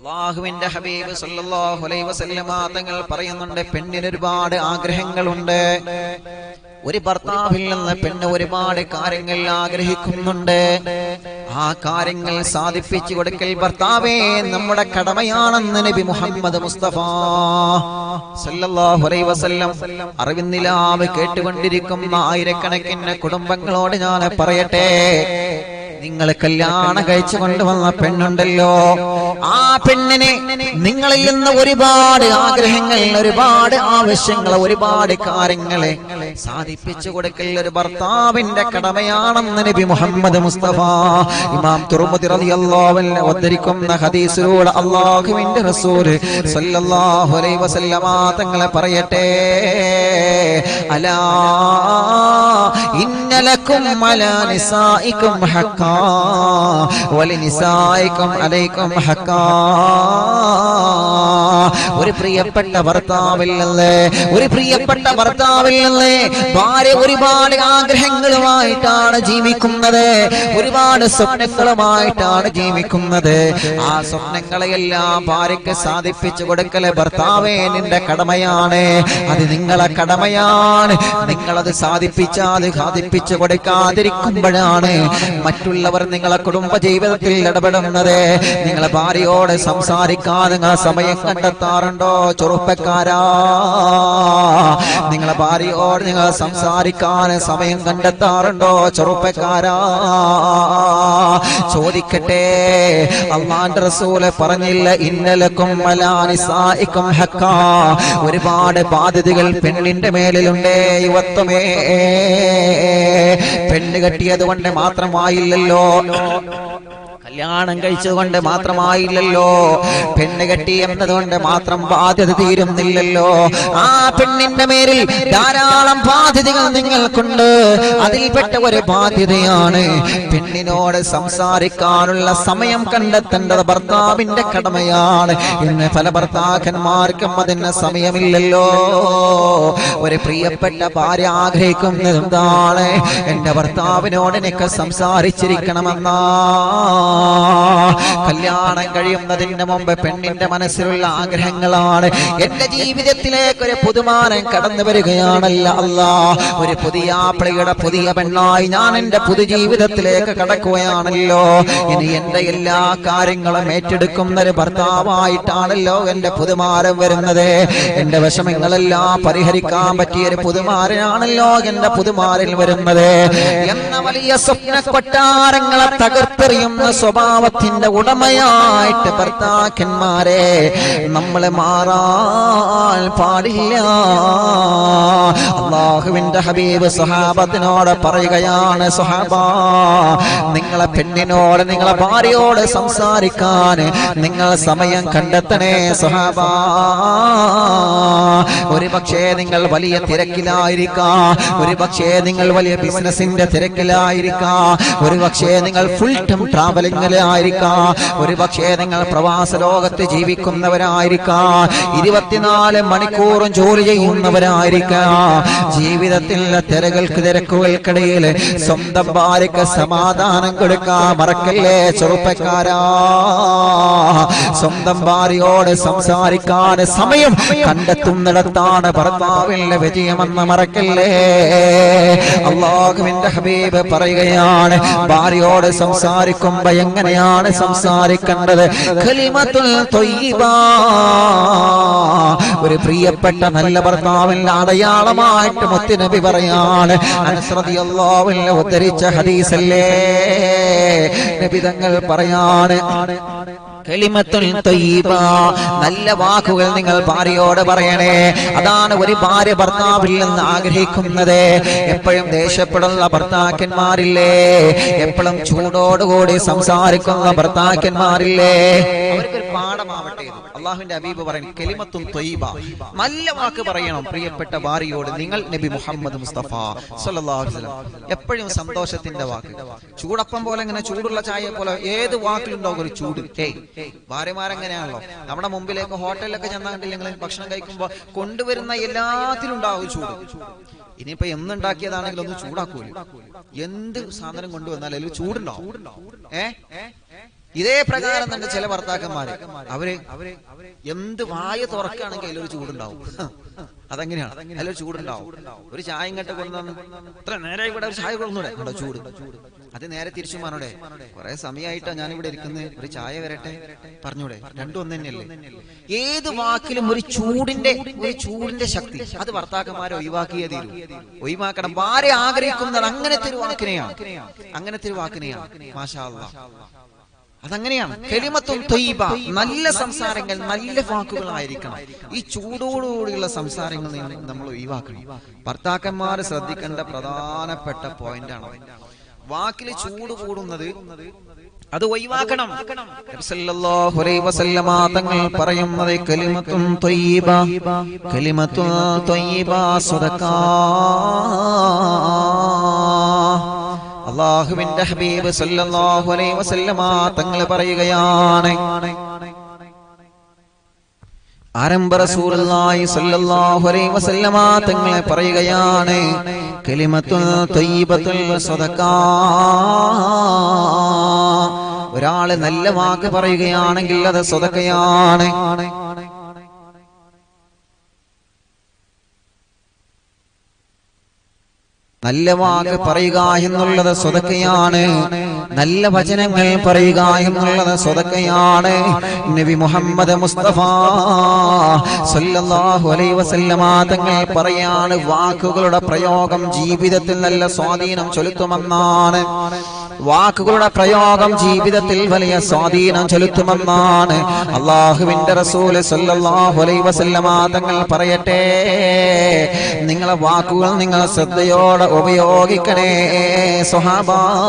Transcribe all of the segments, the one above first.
അള്ളാഹുവിന്റെ ഹബീബ് സല്ലല്ലാഹു അലൈഹി വസല്ലമ തങ്ങൾ പറയുന്നുണ്ട് പെണ്ണിന് ഒരുപാട് ആഗ്രഹങ്ങളുണ്ട് ഒരു ഭർത്താവിൽ നിന്ന് പെണ്ണ് ഒരുപാട് കാര്യങ്ങൾ ആഗ്രഹിക്കുന്നുണ്ട് ആ കാര്യങ്ങൾ സാധിപ്പിച്ചു കൊടുക്കൽ ഭർത്താവേ നമ്മുടെ കടമയാണെന്ന് നബി മുഹമ്മദ് മുസ്തഫ സല്ലല്ലാഹു അലൈഹി വസല്ലം അറിവിന്നിലാവ് കേട്ടുകൊണ്ടിരിക്കുന്ന ആയിരക്കണക്കിന് കുടുംബങ്ങളോട് ഞാൻ പറയട്ടെ നിങ്ങൾ കല്യാണം കഴിച്ചു കൊണ്ടുവന്ന പെണ്ണുണ്ടല്ലോ ആ പെണ്ണിന് നിങ്ങളിൽ നിന്ന് ഒരുപാട് ആഗ്രഹങ്ങൾ ഒരുപാട് ആവശ്യങ്ങൾ ഒരുപാട് കാര്യങ്ങളെ സാധിപ്പിച്ചു കൊടുക്കൽ ഒരു ഭർത്താവിന്റെ കടമയാണെന്ന് നബി മുഹമ്മദ് മുസ്തഫ ഇമാം തുറമുതി റളിയല്ലാഹു അൻഹു ഉദ്ധരിക്കുന്ന ഹദീസിലൂടെ അല്ലാഹുവിന്റെ റസൂൽ സല്ലല്ലാഹു അലൈഹി വസല്ലമ തങ്ങളെ പറയട്ടെ അലാ ഇന്നലക്കും അലാ നിസായിക്കും ഹക്കാ വലിനിസായിക്കും അലൈക്കും ഹക്കാ ഒരു പ്രിയപ്പെട്ട ഭർത്താവിൽ നിന്ന് ഒരു പ്രിയപ്പെട്ട ഭർത്താവിൽ നിന്ന് ഭാര്യ ഒരുപാട് ആഗ്രഹങ്ങളുമായിട്ടാണ് ജീവിക്കുന്നത് ഒരുപാട് സ്വപ്നങ്ങളുമായിട്ടാണ് ജീവിക്കുന്നത് ആ സ്വപ്നങ്ങളെയെല്ലാം ഭാര്യയ്ക്ക് സാധിപ്പിച്ചു കൊടുക്കല് ഭർത്താവേ നിന്റെ കടമയാണ് അത് നിങ്ങളെ കടമയാണ് നിങ്ങളത് സാധിപ്പിച്ചാൽ സാധിപ്പിച്ചു കൊടുക്കാതിരിക്കുമ്പോഴാണ് മറ്റുള്ളവർ നിങ്ങളെ കുടുംബ ജീവിതത്തിൽ ഇടപെടുന്നത് നിങ്ങളെ ഭാര്യയോട് സംസാരിക്കാൻ നിങ്ങൾ സമയം കണ്ടെത്താറുണ്ടോ ചെറുപ്പക്കാരാ നിങ്ങളെ ഭാര്യയോട് നിങ്ങൾ സംസാരിക്കാൻ സമയം കണ്ടെത്താറുണ്ടോ ചെറുപ്പക്കാരാ ചോദിക്കട്ടെ അള്ളാന്റെ റസൂല് പറഞ്ഞില്ല ഇന്നലക്കും മലാനിസായിക്കും ഹക്കാ ഒരുപാട് ബാധ്യതകൾ പെണ്ണിന്റെ മേലിലുണ്ടേ യുവത്വമേ പെണ്ണ് കെട്ടിയത് കൊണ്ട് മാത്രമായില്ലല്ലോ കല്യാണം കഴിച്ചതുകൊണ്ട് മാത്രമായില്ലല്ലോ പെണ്ണ് കെട്ടി എന്നതുകൊണ്ട് മാത്രം ബാധ്യത തീരുന്നില്ലല്ലോ ആ പെണ്ണിന്റെ മേലിൽ ധാരാളം ബാധ്യതകൾ നിങ്ങൾക്കുണ്ട് അതിൽപ്പെട്ട ഒരു ബാധ്യതയാണ് പെണ്ണിനോട് സംസാരിക്കാനുള്ള സമയം കണ്ടെത്തേണ്ടത് ഭർത്താവിന്റെ കടമയാണ് ഇന്ന് പല ഭർത്താക്കന്മാർക്കും അതിന് സമയമില്ലല്ലോ ഒരു പ്രിയപ്പെട്ട ഭാര്യ ആഗ്രഹിക്കുന്നത് എന്താണ് എന്റെ ഭർത്താവിനോട് എനിക്ക് സംസാരിച്ചിരിക്കണമെന്നാ കല്യാണം കഴിയുന്നതിന് മുമ്പ് പെണ്ണിന്റെ മനസ്സിലുള്ള ആഗ്രഹങ്ങളാണ് എന്റെ ജീവിതത്തിലേക്ക് ഒരു പുതുമാനം കടന്നു വരികയാണല്ല അല്ല ഒരു പുതിയ ആപ്പിളിയുടെ പുതിയ പെണ്ണായി ഞാൻ എന്റെ പുതുജീവിതത്തിലേക്ക് കടക്കുകയാണല്ലോ ഇനി എന്റെ എല്ലാ കാര്യങ്ങളും ഏറ്റെടുക്കുന്ന ഒരു ഭർത്താവായിട്ടാണല്ലോ എന്റെ പുതുമാരം വരുന്നത് എന്റെ വിഷമങ്ങളെല്ലാം പരിഹരിക്കാൻ പറ്റിയ ഒരു പുതുമാരനാണല്ലോ എന്റെ പുതുമാരിൽ വരുന്നത് എന്ന വലിയ സ്വപ്ന കൊട്ടാരങ്ങളെ തകർത്തെറിയുന്ന സ്വഭാവത്തിന്റെ ഉടമയായിട്ട് ഭർത്താക്കന്മാരെ നമ്മളെ മാറാൻ പാടില്ല അള്ളാഹുവിന്റെ ഹബീബ് സുഹാബത്തിനോട് പറയുകയാണ് സുഹാബ നിങ്ങളെ പെണ്ണിനോട് നിങ്ങളെ ഭാര്യയോട് സംസാരിക്കാൻ നിങ്ങൾ സമയം കണ്ടെത്തണേ സുഹാബ ഒരു പക്ഷേ നിങ്ങൾ വലിയ തിരക്കിലായിരിക്കാം ഒരു പക്ഷേ നിങ്ങൾ വലിയ ബിസിനസിന്റെ തിരക്കിലായിരിക്കാം ഒരു പക്ഷേ നിങ്ങൾ ഫുൾ ടൈം ട്രാവലിംഗിലായിരിക്കാം ഒരു പക്ഷേ നിങ്ങൾ പ്രവാസ ലോകത്ത് ജീവിക്കുന്നവരായിരിക്കാം ഇരുപത്തിനാല് മണിക്കൂറും ജോലി ചെയ്യുന്നവരായിരിക്കാം ജീവിതത്തിലെ തിരകൾക്ക് തിരക്കുകൾക്കിടയിൽ സ്വന്തം ഭാര്യക്ക് സമാധാനം കൊടുക്കാൻ മറക്കല്ലേ ചെറുപ്പക്കാരാ സ്വന്തം ഭാര്യയോട് സംസാരിക്കാൻ സമയം കണ്ടെത്തുന്നിടത്താണ് ഭർത്താവിന്റെ വിജയമെന്ന് മറക്കല്ലേ അള്ളാഹുവിന്റെ ഹബീബ് പറയുകയാണ് ഭാര്യയോട് സംസാരിക്കുമ്പോ എങ്ങനെയാണ് സംസാരിക്കേണ്ടത് ഖലിമത്തുൽ ത്വയ്യിബ. ഒരു പ്രിയപ്പെട്ട നല്ല ഭർത്താവിന്റെ അടയാളമായിട്ട് മുത്തുനബി പറയാണ് അനസ് റളിയല്ലാഹു അൻഹു ഉദ്ധരിച്ച ഹദീസല്ലേ നബി തങ്ങൾ പറയാണ് കലിമത്തുൽ ത്വയ്യിബ. നല്ല വാക്കുകൾ നിങ്ങൾ ഭാര്യയോട് പറയണേ അതാണ് ഒരു ഭാര്യ ഭർത്താവിൽ നിന്ന് ആഗ്രഹിക്കുന്നത് എപ്പോഴും ദേഷ്യപ്പെടുന്ന ഭർത്താക്കന്മാരില്ലേ എപ്പോഴും ചൂടോടുകൂടി സംസാരിക്കുന്ന ഭർത്താക്കന്മാരില്ലേ അവർക്കൊരു പാഠമാവട്ടെ ഇത്. അള്ളാഹുവിന്റെ അബീബ് പറയും കെലിമത്തും ത്വയ്യിബ. നല്ല വാക്ക് പറയണം പ്രിയപ്പെട്ട ഭാര്യയോട് നിങ്ങൾ നബി മുഹമ്മദ് മുസ്തഫ സല്ലല്ലാഹു അലൈഹി വസല്ലം എപ്പോഴും സന്തോഷത്തിന്റെ വാക്ക് ചൂടപ്പം പോലെ ഇങ്ങനെ ചൂടുള്ള ചായ പോലെ ഏത് വാക്കിലുണ്ടാവും ഒരു ചൂട് ഏയ് ഭാര്യമാരെങ്ങനെയാണല്ലോ നമ്മുടെ മുമ്പിലേക്ക് ഹോട്ടലിലൊക്കെ ചെന്നാൽ കണ്ടില്ലെങ്കിൽ ഭക്ഷണം കഴിക്കുമ്പോ കൊണ്ടുവരുന്ന എല്ലാത്തിലും ഉണ്ടാവും ചൂട് ഇനിയിപ്പോ എന്നുണ്ടാക്കിയതാണെങ്കിലും ഒന്ന് ചൂടാക്കൂല എന്ത് സാധനം കൊണ്ടുവന്നാലും അതിൽ ചൂടുണ്ടാവും ഏ ഇതേ പ്രകാരം തന്നെ ചില ഭർത്താക്കന്മാര് അവര് എന്ത് വായ തുറക്കുകയാണെങ്കിൽ അതിലൊരു ചൂടുണ്ടാവും അതെങ്ങനെയാണ് അതിലൊരു ചൂടുണ്ടാവും ഒരു ചായ ഇങ്ങോട്ട് കൊണ്ടുവന്ന് ഇത്ര നേരെ ഇവിടെ ഒരു ചായ കൊണ്ടുവന്നൂടെ ഉണ്ടോ ചൂട് അത് നേരെ തിരിച്ചു മാനോടെ കുറെ സമയമായിട്ടാ ഞാൻ ഇവിടെ ഇരിക്കുന്നത് ഒരു ചായ വരട്ടെ പറഞ്ഞൂടെ രണ്ടും ഒന്ന് തന്നെയല്ലേ ഏത് വാക്കിലും ഒരു ചൂടിന്റെ ഒരു ചൂടിന്റെ ശക്തി അത് ഭർത്താക്കന്മാരെ ഒഴിവാക്കിയേ തീരൂ ഒഴിവാക്കണം ഭാര്യ ആഗ്രഹിക്കുന്നത് അങ്ങനത്തെ ഒരു വാക്കിനെയാണ് അങ്ങനത്തെ ഒരു വാക്കിനെയാണ് മാഷാ അല്ലാഹ് അതങ്ങനെയാണ് കെളിമത്തും തൊയ്ബ നല്ല സംസാരങ്ങൾ നല്ല വാക്കുകളായിരിക്കണം ഈ ചൂടോടുകൂടിയുള്ള സംസാരങ്ങൾ നിങ്ങൾ നമ്മൾ ഒഴിവാക്കണം ഭർത്താക്കന്മാർ ശ്രദ്ധിക്കേണ്ട പ്രധാനപ്പെട്ട പോയിന്റ് ആണ് വാക്കിൽ ചൂട് കൂടുന്നത് അത് ഒഴിവാക്കണം നബി സല്ലല്ലാഹു അലൈഹി വസല്ലമ തങ്ങൾ പറയുന്നത് കലിമത്തും ത്വയ്യിബ കലിമത്തും ത്വയ്യിബ സദഖാ അള്ളാഹുവിന്റെ ഹബീബ് സല്ലല്ലാഹു അലൈഹി വസല്ലമ തങ്ങൾ പറയുകയാണ് ആരംഭ റസൂലുള്ളാഹി സ്വല്ലല്ലാഹു അലൈഹി വസല്ലമ തങ്ങൾ പറയുകയാണ് കലിമത്തുൽ ത്വയ്യിബത്തുൽ സദഖാ ഒരാള് നല്ല വാക്ക് പറയുകയാണെങ്കിൽ അത് സ്വതക്കയാണ് നല്ല വാക്ക് പറയുക എന്നുള്ളത് സ്വതക്കയാണ് നല്ല വചനങ്ങൾ പറയുക എന്നുള്ളത് സ്വതക്കയാണ് നബി മുഹമ്മദ് മുസ്തഫ സല്ലല്ലാഹു അലൈഹി വസല്ലമ തങ്ങൾ പറയാണ് വാക്കുകളുടെ പ്രയോഗം ജീവിതത്തിൽ നല്ല സ്വാധീനം ചെലുത്തുമെന്നാണ് വാക്കുകളുടെ പ്രയോഗം ജീവിതത്തിൽ വലിയ സ്വാധീനം ചെലുത്തുമെന്നാണ് അള്ളാഹുവിന്റെ റസൂല് സല്ലല്ലാഹു അലൈഹി വസല്ലമ തങ്ങൾ പറയട്ടെ നിങ്ങളെ വാക്കുകൾ നിങ്ങൾ ശ്രദ്ധയോടെ ഉപയോഗിക്കണേ സ്വഹാബ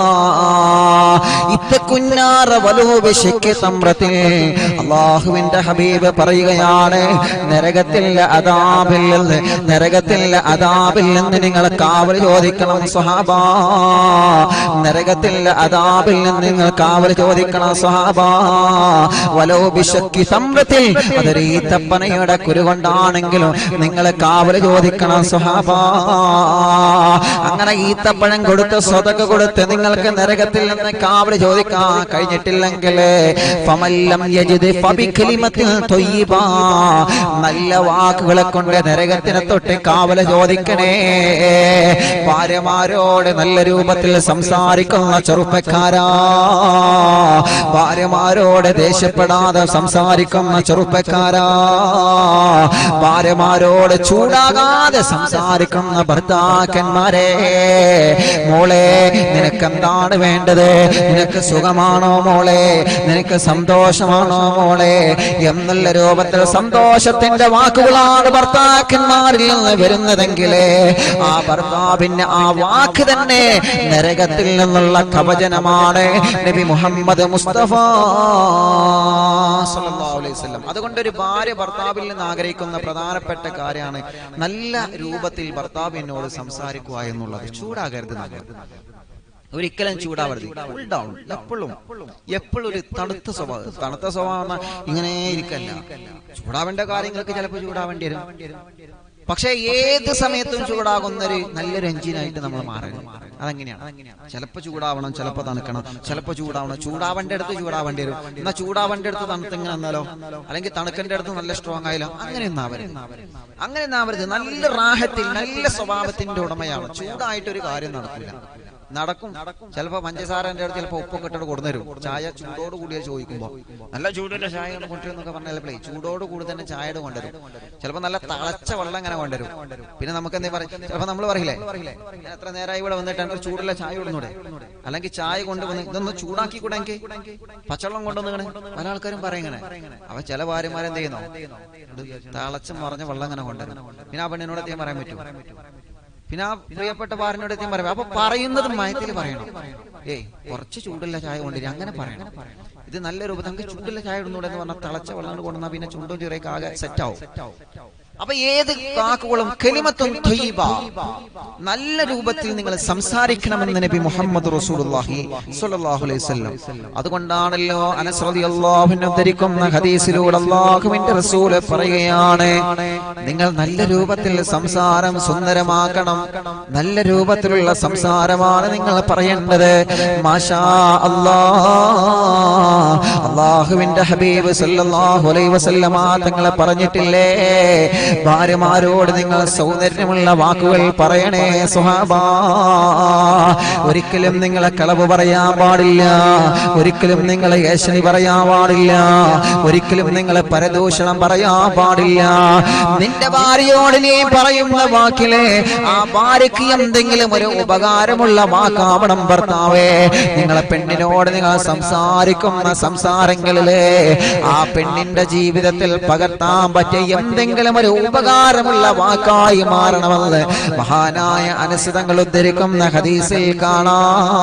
ഇത്തക്കുഞ്ഞാറ വലൂബിശയ്ക്ക് തമ്രത്തിൽ അള്ളാഹുവിന്റെ ഹബീബ് പറയുകയാണ് നരകത്തിൽ അതാബിൽ നിന്ന് നരകത്തിൽ അതാബിൽ നിന്ന് നിങ്ങൾ കാവൽ ചോദിക്കണം സ്വഹാബ നരകത്തിൽ അതാബിൽ നിന്ന് നിങ്ങൾ കാവൽ ചോദിക്കണം സ്വഹാബ വലോബിശക്കി സമ്രത്തിൽ അതൊരു ഈത്തപ്പനയുടെ കുരുകൊണ്ടാണെങ്കിലും നിങ്ങൾ കാവൽ ചോദിക്കണം സ്വഹാബ അങ്ങനെ ഈത്തപ്പഴം കൊടുത്ത് സ്വതക കൊടുത്ത് നിങ്ങൾക്ക് നരകത്തിൽ നിന്ന് കാവൽ ചോദിക്കാൻ കഴിഞ്ഞിട്ടില്ലെങ്കിൽ ഫമല്ലം യജിദ് ഫബികലിമത്തിൽ ത്വയ്യിബ നല്ല വാക്കുകളെ കൊണ്ട് നരകത്തിനെ തൊട്ട് കാവല ചോദിക്കണേ ഭാര്യമാരോട് നല്ല രൂപത്തിൽ സംസാരിക്കുന്ന ചെറുപ്പക്കാരാ ഭാര്യമാരോട് ദേഷ്യപ്പെടാതെ സംസാരിക്കുന്ന ചെറുപ്പക്കാരാ ഭാര്യമാരോട് ചൂടാകാതെ സംസാരിക്കുന്ന ഭർത്താക്കന്മാരെ മോളെ നിനക്കെന്താണ് വേണ്ടത് നിനക്ക് സുഖമാണോ മോളെ നിനക്ക് സന്തോഷമാണോ മോളെ എന്നുള്ള രൂപത്തിൽ സന്തോഷത്തിന്റെ വാക്കുകളാണ് ഭർത്താക്കന്മാരിൽ നിന്ന് വരുന്നതെങ്കിലേ ആ ഭർത്താവിന് ആ വാക്ക് തന്നെ നരകത്തിൽ നിന്നുള്ള കവചനമാണ് നബി മുഹമ്മദ് മുസ്തഫ സല്ലല്ലാഹു അലൈഹി വസല്ലം അതുകൊണ്ട് ഒരു ഭാര്യ ഭർത്താവിൽ നിന്ന് ആഗ്രഹിക്കുന്ന പ്രധാനപ്പെട്ട കാര്യമാണ് നല്ല രൂപത്തിൽ ഭർത്താവ് എന്നോട് സംസാരിക്കുക എന്നുള്ളത് ചൂടാകരുത് നമ്മൾ ഒരിക്കലും ചൂടാവരുത് Cool down. എപ്പോഴും എപ്പോഴും ഒരു തണുത്ത സ്വഭാവം തണുത്ത സ്വഭാവം എന്നാ ഇങ്ങനെ ഇരിക്കല്ല ചൂടാവേണ്ട കാര്യങ്ങൾക്ക് ചിലപ്പോൾ ചൂടാവേണ്ടി വരും പക്ഷെ ഏത് സമയത്തും ചൂടാകുന്ന ഒരു നല്ലൊരു എഞ്ചിനായിട്ട് നമ്മൾ മാറണം അതെങ്ങനെയാണ് ചിലപ്പോ ചൂടാവണം ചിലപ്പോ തണുക്കണം ചിലപ്പോ ചൂടാവണം ചൂടാവേണ്ട അടുത്ത് ചൂടാവേണ്ടി വരും എന്നാ ചൂടാവേണ്ട അടുത്ത് തണുത്തിങ്ങനെ എന്നാലോ അല്ലെങ്കിൽ തണുക്കേണ്ട അടുത്ത് നല്ല സ്ട്രോങ് ആയാലോ അങ്ങനെ ഒന്നാവരുത് അങ്ങനെ ഒന്നാവരുത് നല്ല റാഹത്തിൽ നല്ല സ്വഭാവത്തിന്റെ ഉടമയാണ് ചൂടായിട്ട് ഒരു കാര്യം നടക്കില്ല നടക്കും ചിലപ്പോ പഞ്ചസാരന്റെ അടുത്ത് ചിലപ്പോ ഉപ്പൊക്കെ ഇട്ടിട്ട് കൊടുന്നരും ചായ ചൂടോട് കൂടിയ ചോദിക്കുമ്പോ നല്ല ചൂടുള്ള ചായ ഒന്ന് കൊണ്ടുവരുന്നൊക്കെ പറഞ്ഞാൽ ചൂടോട് കൂടി തന്നെ ചായയുടെ കൊണ്ടുവരും ചിലപ്പോ നല്ല തളച്ച വെള്ളം ഇങ്ങനെ കൊണ്ടുവരും പിന്നെ നമുക്ക് എന്താ പറയും ചിലപ്പോ നമ്മൾ പറയില്ലേ "ഞാൻ എത്ര നേരമായി ഇവിടെ വന്നിട്ട് എന്റെ ചൂടുള്ള ചായ ഇടുന്നൂടെ അല്ലെങ്കിൽ ചായ കൊണ്ടുവന്ന് ഇതൊന്ന് ചൂടാക്കി കൂടെ എനിക്ക് പച്ചവെള്ളം കൊണ്ടുവന്നിങ്ങനെ പല ആൾക്കാരും പറയും ഇങ്ങനെ അവ ചില ഭാര്യമാരെന്ത് ചെയ്യുന്നു തളച്ച് മറിഞ്ഞ വെള്ളം ഇങ്ങനെ കൊണ്ടുവരും പിന്നെ ആ പെണ്ണിനോട് എത്തിയാൻ പറയാൻ പറ്റും പിന്നെ ആ പ്രിയപ്പെട്ട ഭാര്യനോട് എത്തിയും പറയാം അപ്പൊ പറയുന്നത് മയത്തിൽ പറയണം ഏയ് കുറച്ച് ചൂടുള്ള ചായ കൊണ്ടുവരും അങ്ങനെ പറയണം ഇത് നല്ല രൂപത്തിൽ നമുക്ക് ചൂടുള്ള ചായ ഇടുന്നൂടെ എന്ന് പറഞ്ഞാൽ തിളച്ച വെള്ളം കൊണ്ടുവന്നാൽ പിന്നെ ചുണ്ടും ചിറയൊക്കെ ആകെ സെറ്റ് ആവും അപ്പൊ ഏത് വാക്കുകളും കെലിമത്തും ത്വയ്യിബ. നല്ല രൂപത്തിൽ നിങ്ങൾ സംസാരിക്കണമെന്ന് നബി മുഹമ്മദ് റസൂലുള്ളാഹി സ്വല്ലല്ലാഹു അലൈഹി വസല്ലം അതുകൊണ്ടാണല്ലോ അനസ് റളിയല്ലാഹു അൻഹു ധരിക്കുന്ന ഹദീസിലൂടെ അല്ലാഹുവിന്റെ റസൂൽ പറയുകയാണ് നിങ്ങൾ നല്ല രൂപത്തിൽ സംസാരം സുന്ദരമാക്കണം നല്ല രൂപത്തിലുള്ള സംസാരമാണ് നിങ്ങൾ പറയേണ്ടത് മാഷാ അല്ലാ അള്ളാഹുവിന്റെ ഹബീബ് സല്ലല്ലാഹു അലൈഹി വസല്ലമ തങ്ങളെ പറഞ്ഞിട്ടില്ലേ ഭാര്യമാരോട് നിങ്ങൾ സൗന്ദര്യമുള്ള വാക്കുകൾ പറയണേ സുഹാബാ ഒരിക്കലും നിങ്ങളെ കളവ് പറയാൻ പാടില്ല ഒരിക്കലും നിങ്ങളെ ഏശനി പറയാൻ പാടില്ല ഒരിക്കലും നിങ്ങളെ പരദൂഷണം പറയാൻ പാടില്ല നിന്റെ ഭാര്യയോട് നീ പറയുന്ന വാക്കിലെ ആ ഭാര്യയ്ക്ക് എന്തെങ്കിലും ഒരു ഉപകാരമുള്ള വാക്കാവണം ഭർത്താവേ നിങ്ങളെ പെണ്ണിനോട് നിങ്ങൾ സംസാരിക്കുന്ന സംസാരങ്ങളിലെ ആ പെണ്ണിന്റെ ജീവിതത്തിൽ പകർത്താൻ പറ്റിയ എന്തെങ്കിലും ഒരു ഉപകാരമുള്ള വാക്കായി മാറണമെന്ന് മഹാനായ അനുസൃതങ്ങൾ ഉദ്ധരിക്കുന്ന ഹദീസിൽ കാണാ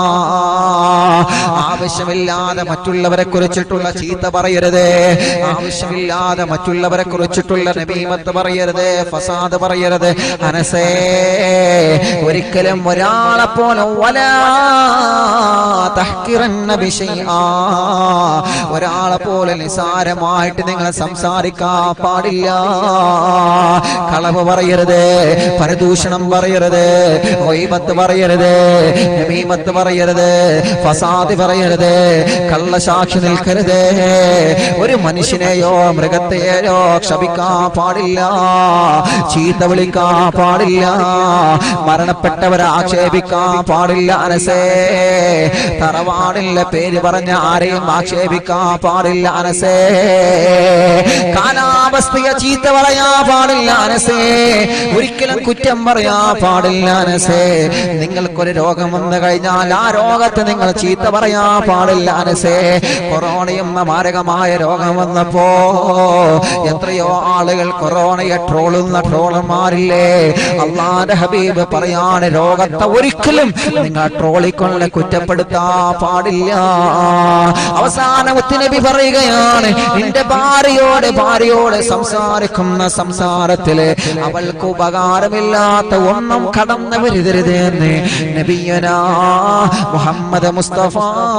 ആവശ്യമില്ലാതെ മറ്റുള്ളവരെ കുറിച്ചിട്ടുള്ള ചീത്ത പറയരുത് ആവശ്യമില്ലാതെ മറ്റുള്ളവരെ കുറിച്ചിട്ടുള്ള നബീമത്ത് പറയരുത് ഫസാദ് പറയരുത് അനസേ ഒരിക്കലും ഒരാളെ പോലെ വലാ തഹ്കിറന്ന ബിശൈആ. ഒരാളെ പോലെ നിസാരമായിട്ട് നിങ്ങൾ സംസാരിക്കാൻ പാടില്ല കളവ് പറയരുത് പരദൂഷണം പറയരുത് ഒയ്മത്ത് പറയരുത് നമീമത്ത് പറയരുത് ഫസാദ് പറയരുത് കള്ളസാക്ഷി നിൽക്കരുത് ഒരു മനുഷ്യനെയോ മൃഗത്തെയോ ക്ഷപിക്കാൻ പാടില്ല ചീത്ത വിളിക്കാൻ പാടില്ല മരണപ്പെട്ടവരെ ആക്ഷേപിക്കാൻ പാടില്ല അനസേ തറവാടില്ല പേര് പറഞ്ഞ ആരെയും ആക്ഷേപിക്കാൻ പാടില്ല അനസേ കാലാവസ്ഥയെ ചീത്ത പറയാൻ പാടില്ല അനസേ ഒരിക്കലും കുറ്റം പറയാൻ പാടില്ല അനസേ നിങ്ങൾക്കൊരു രോഗം വന്നു കഴിഞ്ഞാൽ ആ രോഗത്തെ നിങ്ങൾ ചീത്ത പറയാൻ പാടില്ല അനസേ കൊറോണയും മാരകമായ രോഗം വന്നപ്പോ എത്രയോ ആളുകൾ കൊറോണയെ ട്രോളുന്ന ട്രോളന്മാരില്ലേ അള്ളാന്റെ ഹബീബ് പറയാണ് രോഗത്തെ ഒരിക്കലും നിങ്ങൾ ട്രോളിക്കൊണ്ട് കുറ്റപ്പെടുത്താൻ പാടില്ല അവസാനം നബി പറയുകയാണ് നിന്റെ ഭാര്യയോട് ഭാര്യയോട് സംസാരിക്കുന്ന സംസാരത്തില് അവൾക്ക് ഉപകാരമില്ലാത്ത ഒന്നും കടന്നു വരുതരുത് എന്ന് നബിയനാ മുഹമ്മദ് മുസ്തഫ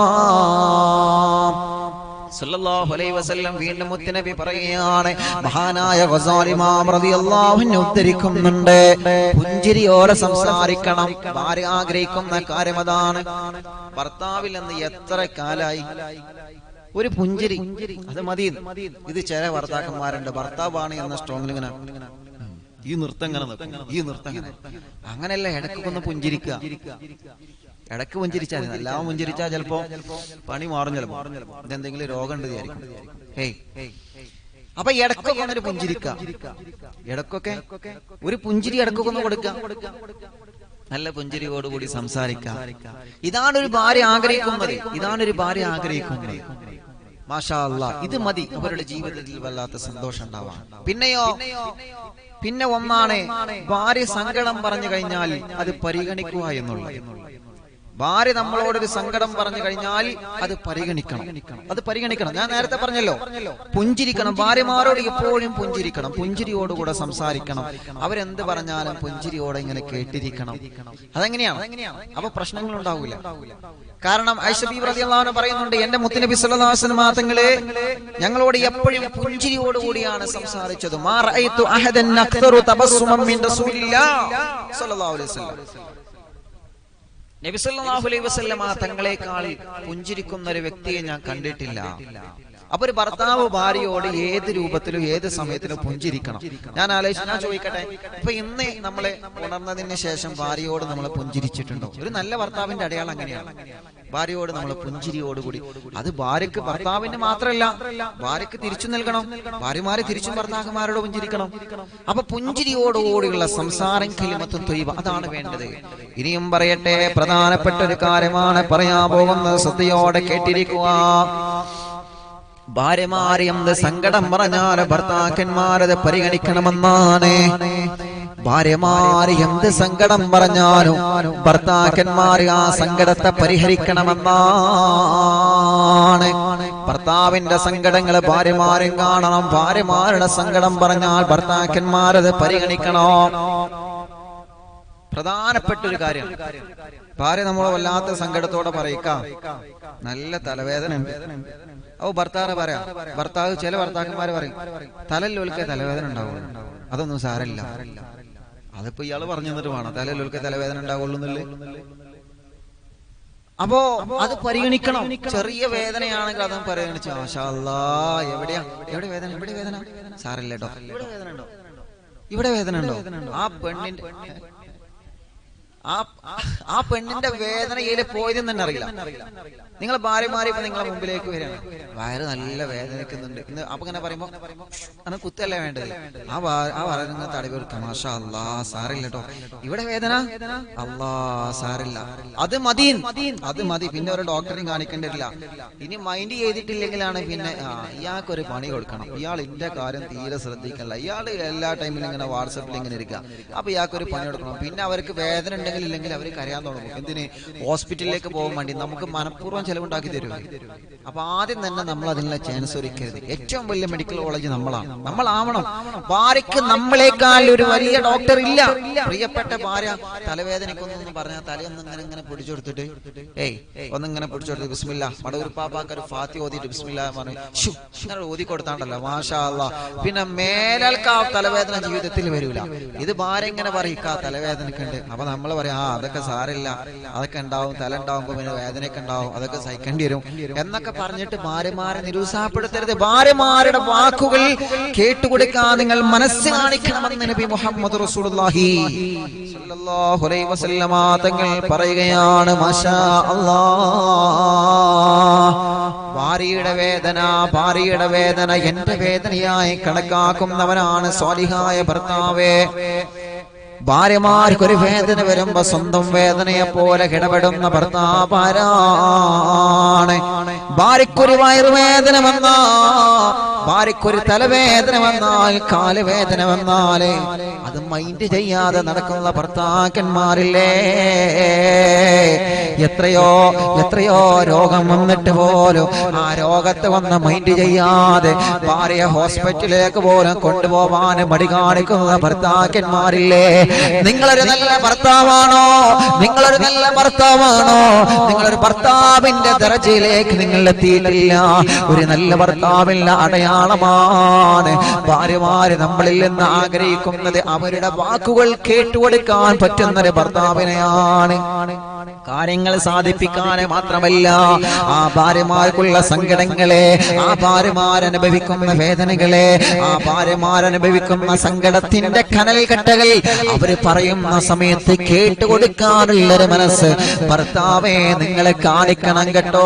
സല്ലല്ലാഹു അലൈഹി വസല്ലം വീണ്ടും മുത്തുനബി പറയുകയാണ് മഹാനായ ഗസാലി ഇമാം റളിയല്ലാഹു അൻഹു ഉദ്ധരിക്കുന്നുണ്ട് പുഞ്ചിരിയോടെ സംസാരിക്കണം ഭാര്യ ആഗ്രഹിക്കുന്ന കാര്യം അതാണ് ഭർത്താവിൽ നിന്ന് എത്ര കാലായി ഒരു പുഞ്ചിരി അത് മതി ഇത് ചില ഭർത്താക്കന്മാരുണ്ട് ഭർത്താവാണ് എന്ന സ്ട്രോങ്ങിൽ ഇങ്ങനെ ഈ നൃത്തം ഇങ്ങനെ നിൽക്കും. ഈ നൃത്തം ഇങ്ങനെ അങ്ങനെയല്ല ഇടയ്ക്കൊക്കെ ഒന്ന് പുഞ്ചിരിക്കുക ഇടയ്ക്ക് പുഞ്ചിരിച്ചാൽ മതി. എല്ലാം പുഞ്ചിരിച്ചാൽ ചിലപ്പോ പണി മാറും ചിലപ്പോ ഇതെന്തെങ്കിലും രോഗം ഉണ്ട് വിചാരിക്കും ഹേയ് അപ്പൊ ഇടക്കൊക്കെ ഒന്നൊരു പുഞ്ചിരിക്ക ഇടക്കൊക്കെ ഒരു പുഞ്ചിരി ഇടക്കൊക്കെ ഒന്ന് കൊടുക്ക നല്ല പുഞ്ചിരിയോടുകൂടി സംസാരിക്കാം ഇതാണ് ഒരു ഭാര്യ ആഗ്രഹിക്കുന്നത് ഇതാണ് ഒരു ഭാര്യ ആഗ്രഹിക്കുന്നത് മാഷാ അല്ലാ ഇത് മതി അവരുടെ ജീവിതത്തിൽ വല്ലാത്ത സന്തോഷം ഉണ്ടാവാൻ പിന്നെയോ പിന്നെ ഒന്നാണ് ഭാര്യ സങ്കടം പറഞ്ഞു കഴിഞ്ഞാൽ അത് പരിഗണിക്കുക എന്നുള്ളത് ഭാര്യ നമ്മളോടൊരു സങ്കടം പറഞ്ഞു കഴിഞ്ഞാൽ അത് പരിഗണിക്കണം അത് പരിഗണിക്കണം ഞാൻ നേരത്തെ പറഞ്ഞല്ലോ പുഞ്ചിരിക്കണം ഭാര്യമാരോട് എപ്പോഴും പുഞ്ചിരിക്കണം പുഞ്ചിരിയോടുകൂടെ സംസാരിക്കണം അവരെന്ത് പറഞ്ഞാലും പുഞ്ചിരിയോടെ ഇങ്ങനെ കേട്ടിരിക്കണം അതെങ്ങനെയാണ് അപ്പൊ പ്രശ്നങ്ങൾ ഉണ്ടാവില്ല കാരണം ഐഷബി റളിയല്ലാഹു പറയുന്നുണ്ട് എന്റെ മുത്തുനബി സല്ലല്ലാഹു അലൈഹി വസല്ലം തങ്ങളെ ഞങ്ങളോട് എപ്പോഴും പുഞ്ചിരിയോടുകൂടിയാണ് സംസാരിച്ചത് മാ റഅയ്തു അഹദൻ അക്തറു തബസ്സുമൻ മിൻ റസൂലില്ലാഹ് സല്ലല്ലാഹു അലൈഹി വസല്ലം നബി സല്ലല്ലാഹു അലൈഹി വസല്ലമ തങ്ങളെക്കാൾ പുഞ്ചിരിക്കുന്ന ഒരു വ്യക്തിയെ ഞാൻ കണ്ടിട്ടില്ല അപ്പൊ ഒരു ഭർത്താവ് ഭാര്യയോട് ഏത് രൂപത്തിലും ഏത് സമയത്തിലും പുഞ്ചിരിക്കണം ഞാൻ ആലോചിച്ച് ഞാൻ ചോദിക്കട്ടെ ഇപ്പൊ ഇന്ന് നമ്മളെ ഉണർന്നതിന് ശേഷം ഭാര്യയോട് നമ്മൾ പുഞ്ചിരിച്ചിട്ടുണ്ടോ ഒരു നല്ല ഭർത്താവിന്റെ അടയാളം അങ്ങനെയാണ് ഭാര്യയോട് നമ്മൾ പുഞ്ചിരിയോടുകൂടി അത് ഭാര്യക്ക് ഭർത്താവിന് മാത്രമല്ല ഭാര്യക്ക് തിരിച്ചു നൽകണം ഭാര്യമാരെ തിരിച്ചും ഭർത്താക്കന്മാരോട് പുഞ്ചിരിക്കണം അപ്പൊ പുഞ്ചിരിയോടുകൂടിയുള്ള സംസാരം കിളിമത്തും തൊയ്വ അതാണ് വേണ്ടത് ഇനിയും പറയട്ടെ പ്രധാനപ്പെട്ട ഒരു കാര്യമാണ് പറയാൻ പോകുന്നത് ശ്രദ്ധയോടെ കേട്ടിരിക്കുക ഭാര്യമാരെ എന്ത് സങ്കടം പറഞ്ഞാൽ ഭർത്താക്കന്മാരത് പരിഗണിക്കണമെന്നാണ് ഭാര്യമാര് എന്ത് സങ്കടം പറഞ്ഞാലും ഭർത്താക്കന്മാർ ആ സങ്കടത്തെ പരിഹരിക്കണമെന്നാണ് ഭർത്താവിന്റെ സങ്കടങ്ങൾ ഭാര്യമാരും കാണണം ഭാര്യമാരുടെ സങ്കടം പറഞ്ഞാൽ ഭർത്താക്കന്മാരത് പരിഗണിക്കണോ പ്രധാനപ്പെട്ട ഒരു കാര്യം ഭാര്യ നമ്മളെ വല്ലാത്ത സങ്കടത്തോടെ പറയിക്കാം നല്ല തലവേദന ഉണ്ട് ഓ ഭർത്താവ് പറയാം ഭർത്താവ് ചില ഭർത്താക്കന്മാര് പറയും തലല്ലൊലിക്കെ തലവേദന ഉണ്ടാവും അതൊന്നും സാരമില്ല അതിപ്പോ ഇയാള് പറഞ്ഞു തന്നിട്ട് വേണം തലല്ലൊലിക്കെ തലവേദന ഉണ്ടാവുള്ളൂ എന്നല്ലേ അപ്പോ അത് പരിഗണിക്കണം ചെറിയ വേദനയാണെങ്കിൽ അതും പരിഗണിച്ചു ആശാല്ലാ എവിടെയാ എവിടെ വേദന എവിടെ വേദന സാറില്ല കേട്ടോ ഇവിടെ വേദന ഉണ്ടോ ഇവിടെ വേദന ഉണ്ടോ ആ പെണ്ണിന്റെ ആ ആ പെണ്ണിന്റെ വേദനയിൽ പോയതെന്ന് തന്നെ അറിയില്ല നിങ്ങൾ ഭാര്യമാരെ ഇപ്പൊ നിങ്ങളെ മുമ്പിലേക്ക് വരികയാണ് വയറ് നല്ല വേദനിക്കുന്നുണ്ട് ഇന്ന് അപ്പൊ ഇങ്ങനെ പറയുമ്പോ അങ്ങനെ കുത്തല്ലേ വേണ്ടത് ആ വാ- ആ പറയുന്ന തടവി ഒരു തമാശ അല്ലാ സാറില്ല കേട്ടോ ഇവിടെ വേദന അല്ലാ സാറില്ല അത് മതി അത് മതി പിന്നെ ഒരു ഡോക്ടറെയും കാണിക്കേണ്ടിട്ടില്ല ഇനി മൈൻഡ് ചെയ്തിട്ടില്ലെങ്കിലാണ് പിന്നെ ആ ഇയാൾക്കൊരു പണി കൊടുക്കണം ഇയാൾ ഇന്റെ കാര്യം തീരെ ശ്രദ്ധിക്കല്ല ഇയാൾ എല്ലാ ടൈമിലും ഇങ്ങനെ വാട്സപ്പിൽ ഇങ്ങനെ ഇരിക്കുക അപ്പൊ ഇയാൾക്കൊരു പണി കൊടുക്കണം പിന്നെ അവർക്ക് വേദന ഉണ്ടെങ്കിൽ ഇല്ലെങ്കിൽ അവർ കരയാൻ തുടങ്ങും എന്തിന് ഹോസ്പിറ്റലിലേക്ക് പോകാൻ വേണ്ടി നമുക്ക് മനഃപൂർവ്വം ചെലവുണ്ടാക്കി തരും അപ്പൊ ആദ്യം തന്നെ നമ്മൾ അതിനുള്ള ചാൻസ് ഒരുക്കരുത് ഏറ്റവും വലിയ മെഡിക്കൽ കോളേജ് നമ്മളാണ് നമ്മളാവണം ഭാര്യക്ക് നമ്മളെക്കാൾ ഒരു വലിയ ഡോക്ടർ ഇല്ല പ്രിയപ്പെട്ട ഭാര്യ തലവേദനക്കൊന്നും പറഞ്ഞാൽ തലയൊന്നും ഇങ്ങനെ ഇങ്ങനെ പിടിച്ചു കൊടുത്തിട്ട് ഏയ് ഒന്നിങ്ങനെ പിടിച്ചു കൊടുത്ത് ബിസ്മില്ല മടൂർ പാപ്പാക്ക് ഒരു ഫാത്തി ഓതിയിട്ട് ബിസ്മില്ല പറഞ്ഞു ശ്ശു, ഇങ്ങനെ ഓതി കൊടുത്താണ്ടല്ലോ മാഷാ അല്ലാ പിന്നെ മേലൽക്ക് ആ തലവേദന ജീവിതത്തിൽ വരൂല ഇത് ഭാര്യ ഇങ്ങനെ പറയും ആ തലവേദനക്കുണ്ട് അപ്പൊ നമ്മൾ പറയാം ആ അതൊക്കെ സാരില്ല അതൊക്കെ ഉണ്ടാവും തല ഉണ്ടാവുമ്പോ പിന്നെ വേദനയൊക്കെ ഉണ്ടാവും അതൊക്കെ സഹിക്കേണ്ടി വരും എന്നൊക്കെ പറഞ്ഞിട്ട് ഭാര്യമാരെ നിരുത്സാഹപ്പെടുത്തരുത് ഭാര്യമാരുടെ വാക്കുകൾ കേട്ടുകൊടുക്കാൻ നിങ്ങൾ മനസ്സ് കാണിക്കണമെന്ന് നബി മുഹമ്മദ് റസൂലുള്ളാഹി സ്വല്ലല്ലാഹു അലൈഹി വസല്ലമ തങ്ങൾ പറയുകയാണ് മാഷാ അല്ലാഹ് ഭാര്യയുടെ വേദന ഭാര്യയുടെ വേദന എന്റെ വേദനയായി കണക്കാക്കുന്നവനാണ് സ്വാലിഹായ ഭർത്താവേ ഭാര്യമാർക്കൊരു വേദന വരുമ്പോ സ്വന്തം വേദനയെ പോലെ ഇടപെടുന്ന ഭർത്താവാരാണ് ഭാര്യക്കൊരു വയറുവേദന വന്നാ ഭാര്യക്കൊരു തലവേദന വന്നാൽ കാലുവേദന വന്നാല് അത് മൈൻഡ് ചെയ്യാതെ നടക്കുന്ന ഭർത്താക്കന്മാരില്ലേ എത്രയോ എത്രയോ രോഗം വന്നിട്ട് പോലും ആ രോഗത്തെ വന്ന് മൈൻഡ് ചെയ്യാതെ ഭാര്യ ഹോസ്പിറ്റലിലേക്ക് പോലും കൊണ്ടുപോവാൻ മടി കാണിക്കുന്ന ഭർത്താക്കന്മാരില്ലേ നിങ്ങളൊരു നല്ല ഭർത്താവാണോ നിങ്ങളൊരു നല്ല ഭർത്താവാണോ നിങ്ങളൊരു ഭർത്താവിന്റെ ദർജയിലേക്ക് നിങ്ങൾ എത്തിയിട്ടില്ല ഒരു നല്ല ഭർത്താവിന്റെ അടയാളമാണ് ഭാര്യമാര് നമ്മളിൽ നിന്ന് ആഗ്രഹിക്കുന്നത് അവരുടെ വാക്കുകൾ കേട്ടുകൊടുക്കാൻ പറ്റുന്ന ഒരു ഭർത്താവിനെയാണ് കാര്യങ്ങൾ സാധിപ്പിക്കാൻ മാത്രമല്ല ആ ഭാര്യമാർക്കുള്ള സങ്കടങ്ങളെ ആ ഭാര്യമാരനുഭവിക്കുന്ന വേദനകളെ ആ ഭാര്യമാരനുഭവിക്കുന്ന സങ്കടത്തിന്റെ കനൽ കെട്ടകൾ അവര് പറയുന്ന സമയത്ത് കേട്ടുകൊടുക്കാനുള്ളൊരു മനസ്സ് ഭർത്താവെ നിങ്ങളെ കാണിക്കണം കേട്ടോ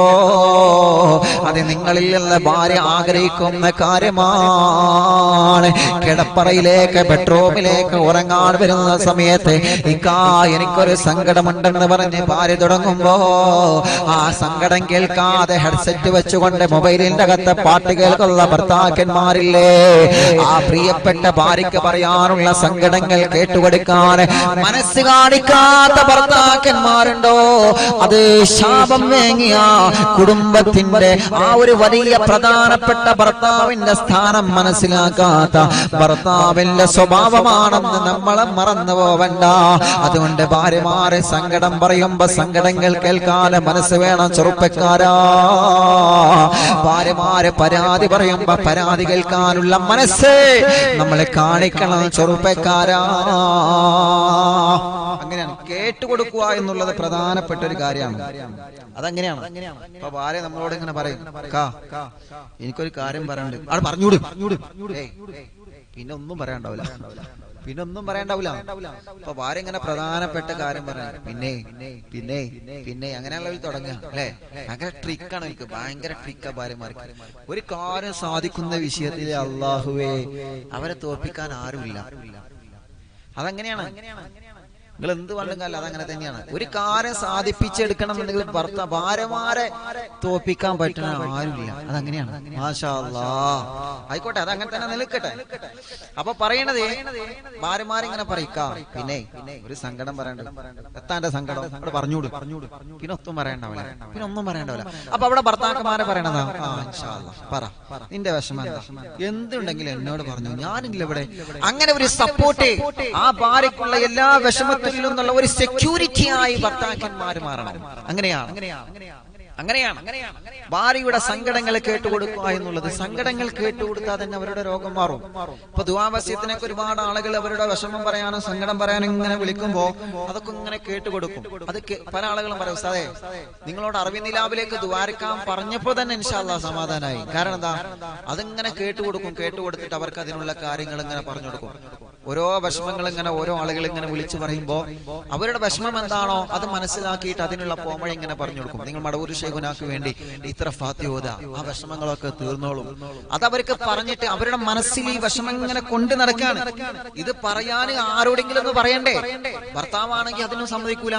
അത് നിങ്ങളിൽ നിന്ന് ഭാര്യ ആഗ്രഹിക്കുന്ന കാര്യമാണ് കിടപ്പറയിലേക്ക് ബെഡ്റൂമിലേക്ക് ഉറങ്ങാൻ വരുന്ന സമയത്ത് ഇക്കാ എനിക്കൊരു സങ്കടമുണ്ടെന്ന് പറഞ്ഞ് ഭാര്യ തുടങ്ങുമ്പോ ആ സങ്കടം കേൾക്കാതെ ഹെഡ്സെറ്റ് വെച്ചുകൊണ്ട് മൊബൈലിന്റെ അകത്ത് പാട്ട് കേൾക്കുന്ന ഭർത്താക്കന്മാരില്ലേ ആ പ്രിയപ്പെട്ട ഭാര്യയ്ക്ക് പറയാനുള്ള സങ്കടങ്ങൾ കേട്ടുകൊടുക്കാൻ മനസ്സ് കാണിക്കാത്ത ഭർത്താക്കന്മാരുണ്ടോ അത് ശാപം വേങ്ങിയ കുടുംബത്തിന്റെ ആ ഒരു വലിയ പ്രധാനപ്പെട്ട ഭർത്താവിന്റെ സ്ഥാനം മനസ്സിലാക്കാത്ത ഭർത്താവിന്റെ സ്വഭാവമാണെന്ന് നമ്മളെ മറന്നു പോവണ്ട അതുകൊണ്ട് ഭാര്യമാരെ സങ്കടം പറയുമ്പോ സങ്കടങ്ങൾ കേൾക്കാതെ മനസ്സ് വേണം ചെറുപ്പക്കാരാ ഭാര്യമാരെ പരാതി പറയുമ്പോ പരാതി കേൾക്കാനുള്ള മനസ്സ് നമ്മളെ കാണിക്കണം ചെറുപ്പക്കാരാ അങ്ങനെയാണ് കേട്ടുകൊടുക്കുക എന്നുള്ളത് പ്രധാനപ്പെട്ട ഒരു കാര്യമാണ് അതങ്ങനെയാണ് ഇപ്പൊ ഭാര്യ നമ്മളോട് ഇങ്ങനെ പറയും കാ എനിക്കൊരു കാര്യം പറയാനുണ്ട് അവിടെ പറഞ്ഞൂട് ഏയ്, പിന്നെ ഒന്നും പറയാണ്ടാവില്ല പിന്നെ ഒന്നും പറയണ്ടാവില്ല അപ്പൊ ഭാര്യ ഇങ്ങനെ പ്രധാനപ്പെട്ട കാര്യം പറഞ്ഞു പിന്നെ പിന്നെ പിന്നെ അങ്ങനെയുള്ള തുടങ്ങുക അല്ലെ ഭയങ്കര ട്രിക്കാണ് എനിക്ക് ഭയങ്കര ട്രിക്കാ ഭാര്യമാർക്ക് ഒരു കാര്യം സാധിക്കുന്ന വിഷയത്തിൽ അള്ളാഹുവേ അവരെ തോൽപ്പിക്കാൻ ആരുമില്ല അതങ്ങനെയാണ് നിങ്ങൾ എന്ത് പറഞ്ഞാലും അതങ്ങനെ തന്നെയാണ് ഒരു കാര്യം സാധിപ്പിച്ചെടുക്കണം എന്നുണ്ടെങ്കിൽ ഭർത്ത ഭാര്യമാരെ തോപ്പിക്കാൻ പറ്റുന്ന ആരുമില്ല അതങ്ങനെയാണ് മാഷാ അല്ലാ. ആയിക്കോട്ടെ അത് അങ്ങനെ തന്നെ നിൽക്കട്ടെ അപ്പൊ പറയണത് ഭാര്യമാരിങ്ങനെ പറയിക്കാം പിന്നെ ഒരു സങ്കടം പറയണ്ട എത്താന്റെ സങ്കടം അവിടെ പറഞ്ഞൂട് പിന്നെ ഒന്നും പറയണ്ടാവില്ല പിന്നെ ഒന്നും പറയണ്ടാവില്ല അപ്പൊ അവിടെ ഭർത്താക്കന്മാരെ പറയണതാ ആ ഇൻഷാ അല്ലാ. പറ നിന്റെ വിഷമം എന്താ എന്തുണ്ടെങ്കിലും എന്നോട് പറഞ്ഞു ഞാനില്ല ഇവിടെ അങ്ങനെ ഒരു സപ്പോർട്ട് ആ ഭാര്യക്കുള്ള എല്ലാ വിഷമത്തിലും നിന്നുള്ള ഒരു സെക്യൂരിറ്റി ആയി ഭർത്താക്കന്മാർ മാറണം അങ്ങനെയാണ് അങ്ങനെയാണ് ഭാര്യയുടെ സങ്കടങ്ങൾ കേട്ടുകൊടുക്കുക എന്നുള്ളത് സങ്കടങ്ങൾ കേട്ടുകൊടുത്താൽ തന്നെ അവരുടെ രോഗം മാറും ഇപ്പൊ ദുവാവസ്യത്തിനൊക്കെ ഒരുപാട് ആളുകൾ അവരുടെ വിഷമം പറയാനും സങ്കടം പറയാനും ഇങ്ങനെ വിളിക്കുമ്പോ അതൊക്കെ ഇങ്ങനെ കേട്ടുകൊടുക്കും അത് കേ- പല ആളുകളും പറയും ഉസ്താദേ നിങ്ങളോട് അറിവിനിലാവിലേക്ക് ദ്വാരക്കാൻ പറഞ്ഞപ്പോ തന്നെ ഇൻഷാല്ല സമാധാനമായി കാരണം എന്താ അതിങ്ങനെ കേട്ടുകൊടുക്കും കേട്ടുകൊടുത്തിട്ട് അവർക്ക് അതിനുള്ള കാര്യങ്ങൾ ഇങ്ങനെ പറഞ്ഞു കൊടുക്കും ഓരോ വിഷമങ്ങൾ ഇങ്ങനെ ഓരോ ആളുകൾ ഇങ്ങനെ വിളിച്ചു പറയുമ്പോ അവരുടെ വിഷമം എന്താണോ അത് മനസ്സിലാക്കിയിട്ട് അതിനുള്ള പോമഴ ഇങ്ങനെ പറഞ്ഞു കൊടുക്കും നിങ്ങൾ മടവൂർ ഷെയ്ഖുനാക്ക് വേണ്ടി ഇത്ര ഫാത്തിയോദ ആ വിഷമങ്ങളൊക്കെ തീർന്നോളും അത് അവർക്ക് പറഞ്ഞിട്ട് അവരുടെ മനസ്സിൽ ഈ വിഷമം ഇങ്ങനെ കൊണ്ടു നടക്കാണ് ഇത് പറയാൻ ആരോടെങ്കിലും ഒന്ന് പറയണ്ടേ ഭർത്താവാണെങ്കിൽ അതിനും സമ്മതിക്കൂല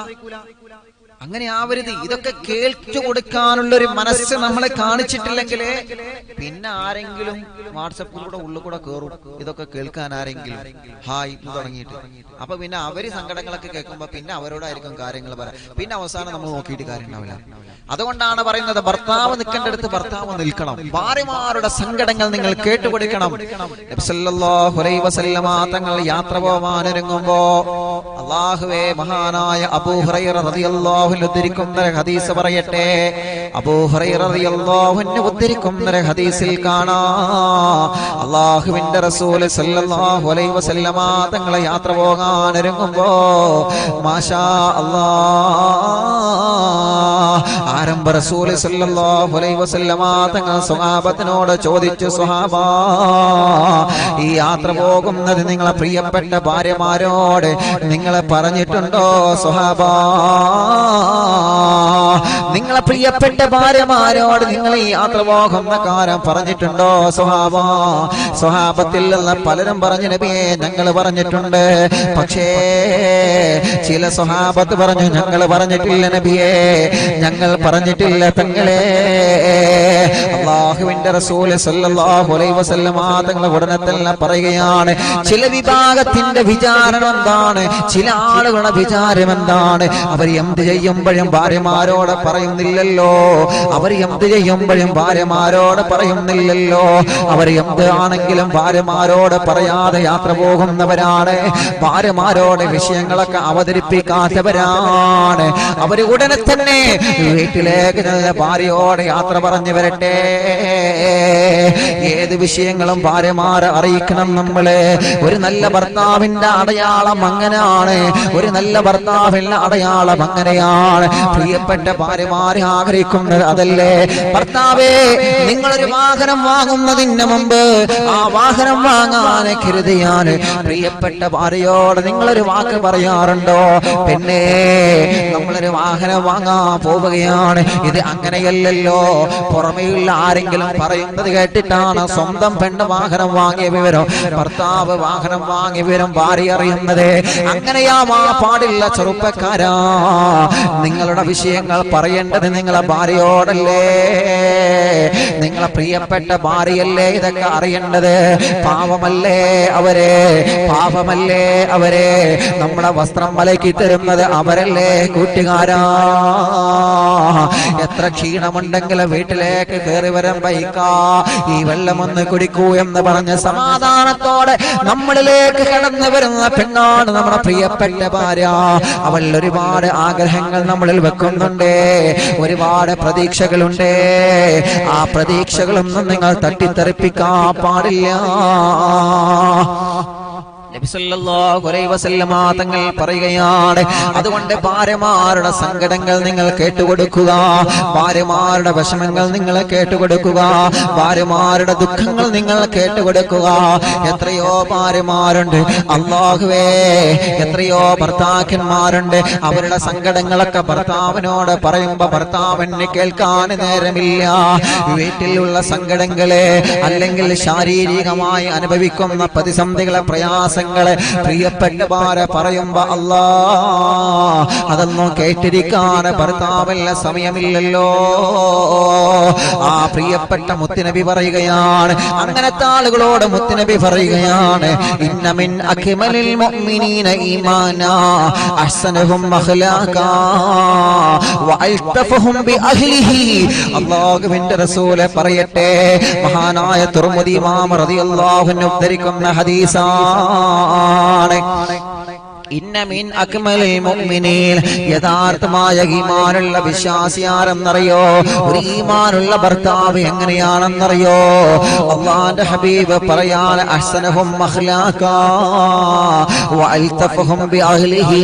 അങ്ങനെ ആവരുത് ഇതൊക്കെ കേൾച്ചു കൊടുക്കാനുള്ള ഒരു മനസ്സ് നമ്മളെ കാണിച്ചിട്ടില്ലെങ്കിൽ പിന്നെ ആരെങ്കിലും വാട്സപ്പിലൂടെ ഉള്ളിൽ കൂടെ കയറും ഇതൊക്കെ കേൾക്കാൻ ആരെങ്കിലും ഹായ് എന്ന് തുടങ്ങിയിട്ട് അപ്പൊ പിന്നെ അവര് സങ്കടങ്ങളൊക്കെ കേൾക്കുമ്പോ പിന്നെ അവരോടായിരിക്കും കാര്യങ്ങൾ പറയാം പിന്നെ അവസാനം നമ്മൾ നോക്കിയിട്ട് കാര്യം ഉണ്ടാവില്ല അതുകൊണ്ടാണ് പറയുന്നത് ഭർത്താവ് നിൽക്കേണ്ടടുത്ത് ഭർത്താവ് നിൽക്കണം ഭാര്യമാരുടെ സങ്കടങ്ങൾ നിങ്ങൾ കേട്ടുകൊടുക്കണം നബി സല്ലല്ലാഹു അലൈഹി വസല്ലമ തങ്ങൾ യാത്ര പോവാനൊരുങ്ങുമ്പോ അള്ളാഹുവേ മഹാനായ അബൂ ഹുറൈറ റളിയല്ലാഹു അൻഹു ഉദ്ധരിക്കുന്ന ഒരു ഹദീസ് പറയട്ടെ അബൂ ഹുറൈറ റളിയല്ലാഹു അൻഹു ഉദ്ധരിക്കുന്ന ഒരു ഹദീസിൽ കാണാ അള്ളാഹുവിന്റെ റസൂൽ സല്ലല്ലാഹു അലൈഹി വസല്ലമ തങ്ങളെ യാത്ര പോകാനൊരുങ്ങുമ്പോ മാഷാ അല്ലാഹ് ആരംഭ റസൂൽ സല്ലല്ലാഹു അലൈഹി വസല്ലമ തങ്ങൾ സ്വഹാബത്തിനോട് ചോദിച്ചു സ്വഹാബ ഈ യാത്ര പോകുന്നത് നിങ്ങളെ പ്രിയപ്പെട്ട ഭാര്യമാരോട് നിങ്ങളെ പറഞ്ഞിട്ടുണ്ടോ സ്വഹാബ നിങ്ങളെ പ്രിയപ്പെട്ട ഭാര്യമാരോട് നിങ്ങൾ ഈ യാത്ര പോകുന്ന കാര്യം പറഞ്ഞിട്ടുണ്ടോ സ്വഹാബ സ്വഹാബത്തിൽ നിന്ന് പലരും പറഞ്ഞു നബിയെ ഞങ്ങൾ പറഞ്ഞിട്ടുണ്ട് പക്ഷേ ചില സ്വഹാബത്ത് പറഞ്ഞു ഞങ്ങൾ പറഞ്ഞിട്ടില്ല നബിയെ ഞങ്ങൾ പറഞ്ഞിട്ടില്ല തങ്ങളെ അള്ളാഹുവിന്റെ റസൂല് സല്ലല്ലാഹു അലൈഹി വസല്ലമ തങ്ങൾ ഉടനെ തന്നെ പറയുകയാണ് ചില വിഭാഗത്തിന്റെ വിചാരണം എന്താണ് ചില ആളുകളുടെ വിചാരം എന്താണ് അവർ എന്ത് ചെയ്യുമ്പോഴും ഭാര്യമാരോട് പറയുന്നില്ലല്ലോ അവർ എന്ത് ചെയ്യുമ്പോഴും ഭാര്യമാരോട് പറയുന്നില്ലല്ലോ അവർ എന്ത് ആണെങ്കിലും ഭാര്യമാരോട് പറയാതെ യാത്ര പോകുന്നവരാണ് ഭാര്യമാരോട് വിഷയങ്ങളൊക്കെ അവതരിപ്പിക്കാത്തവരാണ് അവർ ഉടനെ തന്നെ വീട്ടിലേക്ക് നല്ല ഭാര്യയോട് യാത്ര പറഞ്ഞു വരട്ടെ ഏത് വിഷയങ്ങളും ഭാര്യമാരെ അറിയിക്കണം നമ്മള് ഒരു നല്ല ഭർത്താവിന്റെ അടയാളം അങ്ങനെയാണ് ഒരു നല്ല ഭർത്താവിന്റെ അടയാളം അങ്ങനെയാണ് പ്രിയപ്പെട്ട ഭാര്യമാരെ ആഗ്രഹിക്കുന്നത് അതല്ലേ ഭർത്താവേ നിങ്ങളൊരു വാഹനം വാങ്ങുന്നതിന് മുമ്പ് ആ വാഹനം വാങ്ങാൻ കരുതിയാൽ പ്രിയപ്പെട്ട ഭാര്യയോട് നിങ്ങളൊരു വാക്ക് പറയാറുണ്ടോ പിന്നെ നമ്മളൊരു വാഹനം വാങ്ങാൻ പോവുകയാണ് ഇത് അങ്ങനെയല്ലല്ലോ പുറമെയുള്ള ആരെങ്കിലും പറയുന്നത് കേട്ടിട്ടാണ് സ്വന്തം പെണ്ണ് വാഹനം വാങ്ങിയ വിവരം ഭർത്താവ് വാഹനം വാങ്ങിയ വിവരം ഭാര്യ അറിയുന്നത് അങ്ങനെയാവാ പാടില്ല ചെറുപ്പക്കാരാ നിങ്ങളുടെ വിഷയങ്ങൾ പറയേണ്ടത് നിങ്ങളെ ഭാര്യയോടല്ലേ നിങ്ങളെ പ്രിയപ്പെട്ട ഭാര്യയല്ലേ ഇതൊക്കെ അറിയേണ്ടത് പാവമല്ലേ അവരെ പാവമല്ലേ അവരെ നമ്മുടെ വസ്ത്രം മലക്കി തരുന്നത് അവരല്ലേ കൂട്ടുകാരാ എത്ര ക്ഷീണമുണ്ടെങ്കിലും വീട്ടിലേക്ക് കയറി വരാൻ ബൈക്കാ ഈ വെള്ളം ഒന്ന് കുടിക്കൂ എന്ന് പറഞ്ഞ് സമാധാനത്തോടെ നമ്മളിലേക്ക് കടന്നു വരുന്ന പെണ്ണാണ് നമ്മുടെ പ്രിയപ്പെട്ട ഭാര്യ അവൾ ഒരുപാട് ആഗ്രഹങ്ങൾ നമ്മളിൽ വെക്കുന്നുണ്ട് ഒരുപാട് പ്രതീക്ഷകളുണ്ട് ആ പ്രതീക്ഷകളൊന്നും നിങ്ങൾ തട്ടിത്തെറിപ്പിക്കാൻ പാടില്ല നബി സല്ലല്ലാഹു അലൈഹി വസല്ലമ തങ്ങൾ പറയുകയാണ് അതുകൊണ്ട് ഭാര്യമാരുടെ സങ്കടങ്ങൾ നിങ്ങൾ കേട്ടുകൊടുക്കുക ഭാര്യമാരുടെ വിഷമങ്ങൾ നിങ്ങൾ കേട്ടുകൊടുക്കുക ഭാര്യമാരുടെ ദുഃഖങ്ങൾ നിങ്ങൾ കേട്ടുകൊടുക്കുക എത്രയോ ഭാര്യമാരുണ്ട് അള്ളാഹുവേ എത്രയോ ഭർത്താക്കന്മാരുണ്ട് അവരുടെ സങ്കടങ്ങളൊക്കെ ഭർത്താവിനോട് പറയുമ്പോ ഭർത്താവിന് കേൾക്കാൻ നേരമില്ല വീട്ടിലുള്ള സങ്കടങ്ങളെ അല്ലെങ്കിൽ ശാരീരികമായി അനുഭവിക്കുന്ന പ്രതിസന്ധികളെ പ്രയാസങ്ങളെ പ്രയാസങ്ങളെ പ്രിയപ്പെട്ടവാരെ പറയുമ്പോ അല്ലാ അതൊന്നും കേട്ടിരിക്കാൻ ഭർത്താവല്ല സമയമില്ലല്ലോ ആ പ്രിയപ്പെട്ട മുത്തുനബി പറയുകയാണ് അങ്ങനത്തെ ആളുകളോട് മുത്തുനബി പറയുകയാണ് ഇന്നമിൻ അഖിമലിൽ മുഅ്മിനീന ഈമാനാ അഹ്സനഹും അഖ്ലാഖാ വഅൽതഫഹും ബിഅഹ്ലിഹി അല്ലാഹുവിന്റെ റസൂലെ പറയട്ടെ മഹാനായ തുർമുദി ഇമാം റളിയല്ലാഹു അൻഹു ഉദ്ധരിക്കുന്ന ഹദീസാണ് ഇന്ന മിൻ അക്മലിൽ മുഅ്മിനീൻ യഥാർത്ഥമായ ഈമാനുള്ള വിശ്വാസി ആരെന്നറിയോ ഒരു ഈമാനുള്ള ഭർത്താവ് എങ്ങനെയാണെന്നറിയോ അള്ളാന്റെ ഹബീബ് പറയാൻ അഹ്സനഹും അഖ്ലാഖാ വഅൽതഫഹും ബിഅഹ്ലിഹി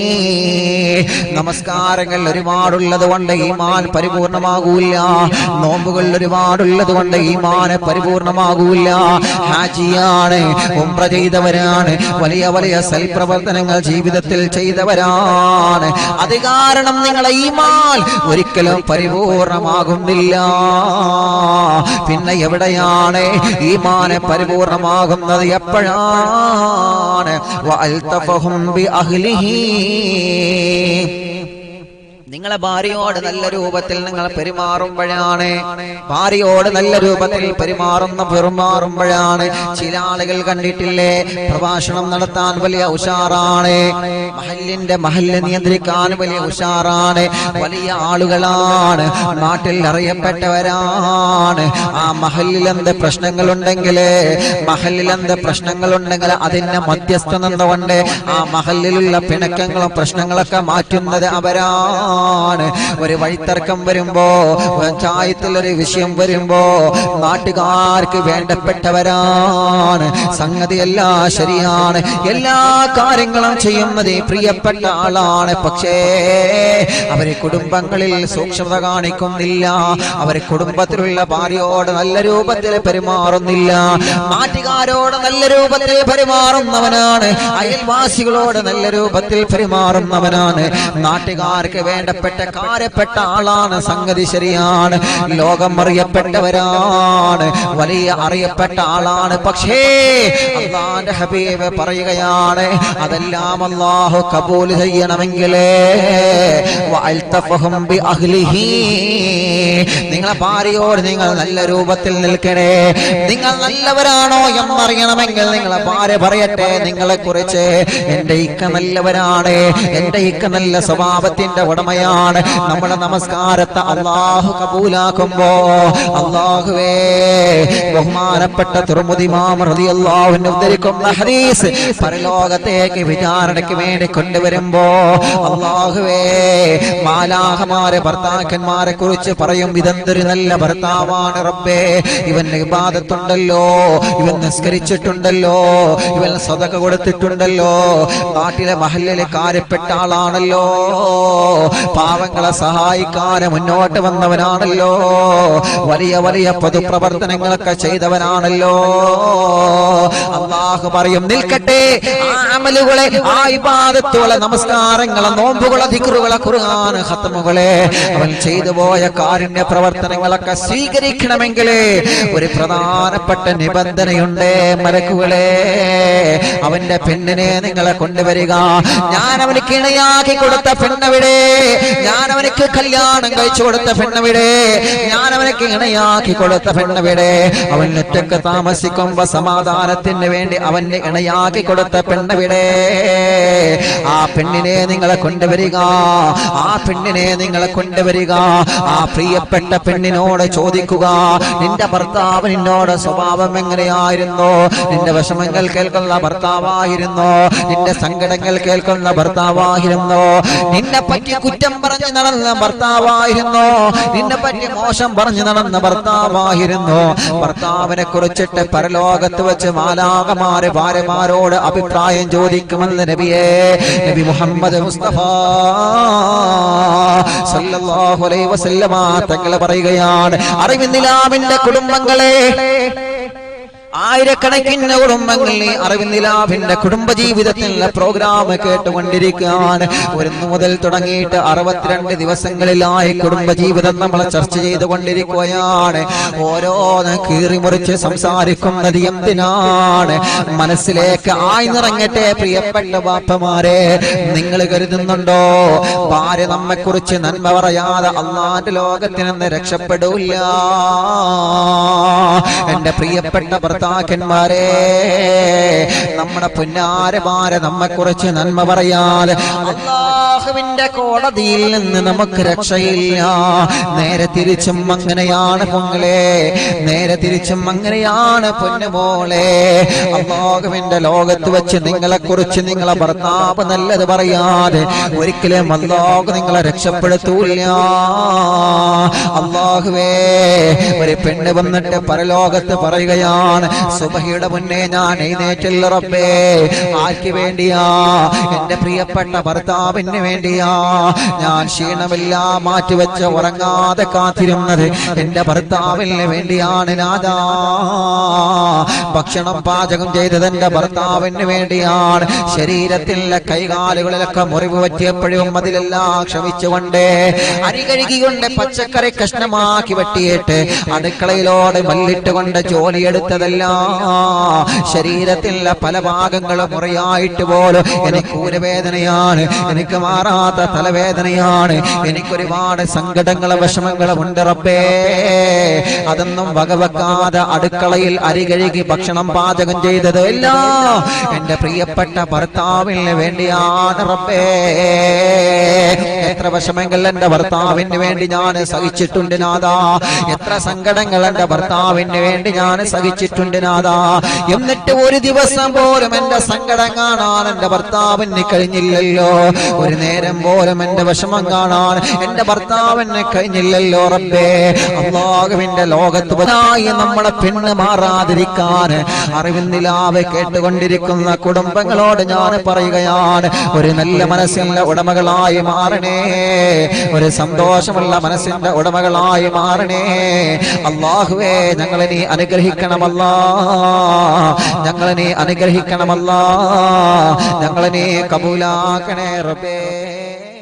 നമസ്കാരങ്ങൾ ഒരുപാടുള്ളത് കൊണ്ട് ഈമാൻ പരിപൂർണമാകൂല നോമ്പുകൾ ഒരുപാടുള്ളത് കൊണ്ട് ഈമാൻ പരിപൂർണമാകൂല ഹാജിയാണ് ഉംറ ചെയ്തവരാണ് വലിയ വലിയ സൽപ്രവർത്തനങ്ങൾ ജീവിതത്തിൽ ചെയ്തവരാണ് അത് കാരണം നിങ്ങളെ ഈമാൻ ഒരിക്കലും പരിപൂർണമാകുന്നില്ല പിന്നെ എവിടെയാണ് ഈമാനെ പരിപൂർണമാകുന്നത് എപ്പോഴാണ് വഅൽതഫഹും ബിഅഹ്ലിഹി നിങ്ങളെ ഭാര്യയോട് നല്ല രൂപത്തിൽ നിങ്ങൾ പെരുമാറുമ്പോഴാണ് ഭാര്യയോട് നല്ല രൂപത്തിൽ പെരുമാറുന്ന പെരുമാറുമ്പോഴാണ് ചില ആളുകൾ കണ്ടിട്ടില്ലേ പ്രഭാഷണം നടത്താൻ വലിയ ഉഷാറാണ് മഹലിന്റെ മഹല്ല് നിയന്ത്രിക്കാൻ വലിയ ഉഷാറാണ് വലിയ ആളുകളാണ് നാട്ടിൽ അറിയപ്പെട്ടവരാണ് ആ മഹലിൽ എന്ത് പ്രശ്നങ്ങളുണ്ടെങ്കിൽ മഹലിൽ എന്ത് പ്രശ്നങ്ങളുണ്ടെങ്കിൽ അതിന്റെ മധ്യസ്ഥ നിന്നുകൊണ്ട് ആ മഹലിലുള്ള പിണക്കങ്ങളും പ്രശ്നങ്ങളൊക്കെ മാറ്റുന്നത് അവരാണ് ഒരു വഴിത്തർക്കം വരുമ്പോ പഞ്ചായത്തിൽ ഒരു വിഷയം വരുമ്പോ നാട്ടുകാർക്ക് വേണ്ടപ്പെട്ടവരാണ് സംഗതി എല്ലാം ശരിയാണ് എല്ലാ കാര്യങ്ങളും ചെയ്യുന്നത് ഈ പ്രിയപ്പെട്ട ആളാണ് പക്ഷേ അവരെ കുടുംബങ്ങളിൽ സൂക്ഷ്മത കാണിക്കുന്നില്ല അവരെ കുടുംബത്തിലുള്ള ഭാര്യയോട് നല്ല രൂപത്തിൽ പെരുമാറുന്നില്ല നാട്ടുകാരോട് നല്ല രൂപത്തിൽ പെരുമാറുന്നവനാണ് അയൽവാസികളോട് നല്ല രൂപത്തിൽ പെരുമാറുന്നവനാണ് നാട്ടുകാർക്ക് വേണ്ടപ്പെട്ട കാര്യപ്പെട്ട ആളാണ് സംഗതി ശരിയാണ് ലോകം അറിയപ്പെട്ടവരാണ് വലിയ അറിയപ്പെട്ട ആളാണ് പക്ഷേ അള്ളാന്റെ ഹബീബ് പറയുകയാണ് അതെല്ലാം അള്ളാഹു കബൂൽ ചെയ്യണമെങ്കിൽ വഅൽതഫഹും ബിഅഹ്ലിഹി. നിങ്ങളെ ഭാര്യയോട് നിങ്ങൾ നല്ല രൂപത്തിൽ നിൽക്കണേ നിങ്ങൾ നല്ലവരാണോ എന്നറിയണമെങ്കിൽ നിങ്ങളെ ഭാര്യ പറയട്ടെ നിങ്ങളെ കുറിച്ച് എന്റെ ഇക്ക നല്ലവരാണ് എന്റെ ഇക്ക നല്ല സ്വഭാവത്തിന്റെ ഉടമയാണ് നമ്മുടെ നമസ്കാരത്തെ അള്ളാഹു കബൂലാക്കുമ്പോ അള്ളാഹുവേ ബഹുമാനപ്പെട്ട തുറമുദിമാം റളിയല്ലാഹുവിനെ ഉദ്ധരിക്കുന്ന ഹദീസ് പരലോകത്തേക്ക് വിചാരണയ്ക്ക് വേണ്ടി കൊണ്ടുവരുമ്പോ അള്ളാഹുവേ മാലാഹമാരെ ഭർത്താക്കന്മാരെ കുറിച്ച് പറയും ഇതെന്തൊരു നല്ല ഭർത്താവാണ് റബ്ബേ ഇവന് ഇബാദത്തുണ്ടല്ലോ ഇവൻ നിസ്കരിച്ചിട്ടുണ്ടല്ലോ ഇവൻ സദക കൊടുത്തിട്ടുണ്ടല്ലോ നാട്ടിലെ മഹല്ലിലെ കാര്യപ്പെട്ട ആളാണല്ലോ പാവങ്ങളെ സഹായിക്കാൻ മുന്നോട്ട് വന്നവനാണല്ലോ വലിയ വലിയ പൊതുപ്രവർത്തനങ്ങളൊക്കെ ചെയ്തവനാണല്ലോ അള്ളാഹു പറയും നിൽക്കട്ടെ ആ അമലുകളെ ആ ഇബാദത്തുകളെ നമസ്കാരങ്ങളെ നോമ്പുകളെ ദിക്റുകളെ ഖുർആന് ഖത്മുകളെ അവൻ ചെയ്തു പോയ കാരുണ്യ പ്രവർത്തനങ്ങളൊക്കെ സ്വീകരിക്കണമെങ്കിൽ ഒരു പ്രധാനപ്പെട്ട നിബന്ധനയുണ്ട് മലക്കുകളെ അവന്റെ പെണ്ണിനെ നിങ്ങളെ കൊണ്ടുവരിക ഞാൻ അവനിക്ക് ഇണയാക്കി കൊടുത്ത പെണ്ണവിടെ ഞാൻ അവനിക്ക് കല്യാണം കഴിച്ചു കൊടുത്ത പെണ്ണവിടെ ഞാൻ അവനിക്ക് ഇണയാക്കി കൊടുത്ത പെണ്ണവിടെ അവൻ ഒറ്റക്ക് താമസിക്കുമ്പോ സമാധാനത്തിന് വേണ്ടി അവന്റെ ഇണയാക്കി കൊടുത്ത പെണ്ണവിടെ ആ പെണ്ണിനെ നിങ്ങളെ കൊണ്ടുവരിക ആ പെണ്ണിനെ നിങ്ങളെ കൊണ്ടുവരിക ആ പ്രിയപ്പെട്ട പെണ്ണിനോട് ചോദിക്കുക നിന്റെ ഭർത്താവ് നിന്നോട് സ്വഭാവം എങ്ങനെയായിരുന്നു നിന്റെ വിഷമങ്ങൾ കേൾക്കുന്ന ഭർത്താവായിരുന്നു നിന്റെ സങ്കടങ്ങൾ കേൾക്കുന്ന ഭർത്താവായിരുന്നു നിന്നെ പറ്റി കുറ്റം പറഞ്ഞു നടന്ന ഭർത്താവായിരുന്നു നിന്നെ പറ്റി മോശം പറഞ്ഞു നടന്ന ഭർത്താവായിരുന്നു ഭർത്താവിനെ കുറിച്ചിട്ട് പരലോകത്ത് വെച്ച് മാലാകമാര് ഭാര്യമാരോട് അഭിപ്രായം ചോദിക്കുമെന്ന് നബിയെ നബി മുഹമ്മദ് മുസ്തഫ സല്ലല്ലാഹു അലൈഹി വസല്ലമ തങ്ങൾ പറയുകയാണ് അറിവിന്ദിലാമിന്റെ കുടുംബങ്ങളെ ആയിരക്കണക്കിന് കുടുംബങ്ങൾ ഈ അറിവിന്ദിലാഭിന്റെ കുടുംബജീവിതത്തിലുള്ള പ്രോഗ്രാം കേട്ടുകൊണ്ടിരിക്കുകയാണ് ഒരു മുതൽ തുടങ്ങിയിട്ട് അറുപത്തിരണ്ട് ദിവസങ്ങളിലായി കുടുംബജീവിതം നമ്മൾ ചർച്ച ചെയ്തുകൊണ്ടിരിക്കുകയാണ് ഓരോന്ന് കീറിമുറിച്ച് സംസാരിക്കുന്നത് എന്തിനാണ് മനസ്സിലേക്ക് ആയ്ന്നിറങ്ങട്ടെ പ്രിയപ്പെട്ട ബാപ്പമാരെ നിങ്ങൾ കരുതുന്നുണ്ടോ ഭാര്യ നമ്മെക്കുറിച്ച് നന്മ പറയാതെ അള്ളാന്റെ ലോകത്തിൽ നിന്ന് രക്ഷപ്പെടൂല്ല എന്റെ പ്രിയപ്പെട്ട ഭർത്താക്കന്മാരെ നമ്മുടെ പുന്നാരമാരെ നമ്മെക്കുറിച്ച് നന്മ പറയാതെ അള്ളാഹുവിന്റെ കോടതിയിൽ നിന്ന് നമുക്ക് രക്ഷയില്ല നേരെ തിരിച്ചും അങ്ങനെയാണ് പൊങ്ങളെ നേരെ തിരിച്ചും അങ്ങനെയാണ് പൊന്നുമോളെ അള്ളാഹുവിന്റെ ലോകത്ത് വെച്ച് നിങ്ങളെ കുറിച്ച് നിങ്ങളെ ഭർത്താവ് നല്ലത് പറയാതെ ഒരിക്കലും അള്ളാഹു നിങ്ങളെ രക്ഷപ്പെടുത്തൂല്ല അള്ളാഹുവേ ഒരു പെണ്ണ് വന്നിട്ട് പരലോകത്ത് പറയുകയാണ് സുബഹിയുടെ മുന്നേ ഞാൻ എഴുന്നേറ്റില്ല റബ്ബേ ആർക്ക് വേണ്ടിയാ എന്റെ പ്രിയപ്പെട്ട ഭർത്താവിന് വേണ്ടിയാ ഞാൻ ക്ഷീണമില്ല മാറ്റിവെച്ച് ഉറങ്ങാതെ കാത്തിരുന്നത് എന്റെ ഭർത്താവിന് വേണ്ടിയാണ് നാദാ ഭക്ഷണം പാചകം ചെയ്തത് എന്റെ ഭർത്താവിന് വേണ്ടിയാണ് ശരീരത്തിലെ കൈകാലുകളിലൊക്കെ മുറിവ് പറ്റിയപ്പോഴും അതിലെല്ലാം ക്ഷമിച്ചുകൊണ്ട് അരി കഴുകിക്കൊണ്ട് പച്ചക്കറി കഷ്ണമാക്കി വെട്ടിയിട്ട് അടുക്കളയിലോട് മല്ലിട്ടുകൊണ്ട് ജോലിയെടുത്തതല്ല ശരീരത്തിലെ പല ഭാഗങ്ങളും മുറിയായിട്ട് പോലും എനിക്ക് ഊരവേദനയാണ് എനിക്ക് മാറാത്ത തലവേദനയാണ് എനിക്കൊരുപാട് സങ്കടങ്ങളും വിഷമങ്ങളും ഉണ്ട് റബ്ബേ അതൊന്നും വകവെക്കാതെ അടുക്കളയിൽ അരി കഴുകി ഭക്ഷണം പാചകം ചെയ്തത് ഇല്ല എന്റെ പ്രിയപ്പെട്ട ഭർത്താവിന് വേണ്ടിയാണ് റബ്ബേ എത്ര വിഷമങ്ങൾ എന്റെ ഭർത്താവിന് വേണ്ടി ഞാൻ സഹിച്ചിട്ടുണ്ട് നാദാ എത്ര സങ്കടങ്ങൾ എന്റെ ഭർത്താവിന് വേണ്ടി ഞാൻ സഹിച്ചിട്ടുണ്ട് നാദാ എന്നിട്ട് ഒരു ദിവസം പോലും എന്റെ സങ്കടം കാണാൻ എന്റെ ഭർത്താവിന് കഴിഞ്ഞില്ലല്ലോ ഒരു നേരം പോലും എന്റെ വിഷമം കാണാൻ എന്റെ ഭർത്താവിന് കഴിഞ്ഞില്ലല്ലോ റബ്ബേ അള്ളാഹുവിന്റെ ലോകത്ത് വരായി നമ്മളെ പെണ്ണ് മാറാതിരിക്കാൻ അറിവിന്ദിലാവ് കേട്ടുകൊണ്ടിരിക്കുന്ന കുടുംബങ്ങളോട് ഞാൻ പറയുകയാണ് ഒരു നല്ല മനസ്സിന്റെ ഉടമകളായി മാറണേ ഒരു സന്തോഷമുള്ള മനസ്സിന്റെ ഉടമകളായി മാറണേ അള്ളാഹുവേ ഞങ്ങളെ നീ അനുഗ്രഹിക്കണമല്ല ഞങ്ങളെ നീ അനുഗ്രഹിക്കണമല്ല ഞങ്ങളെ നീ കബൂലാക്കണേ റബ്ബേ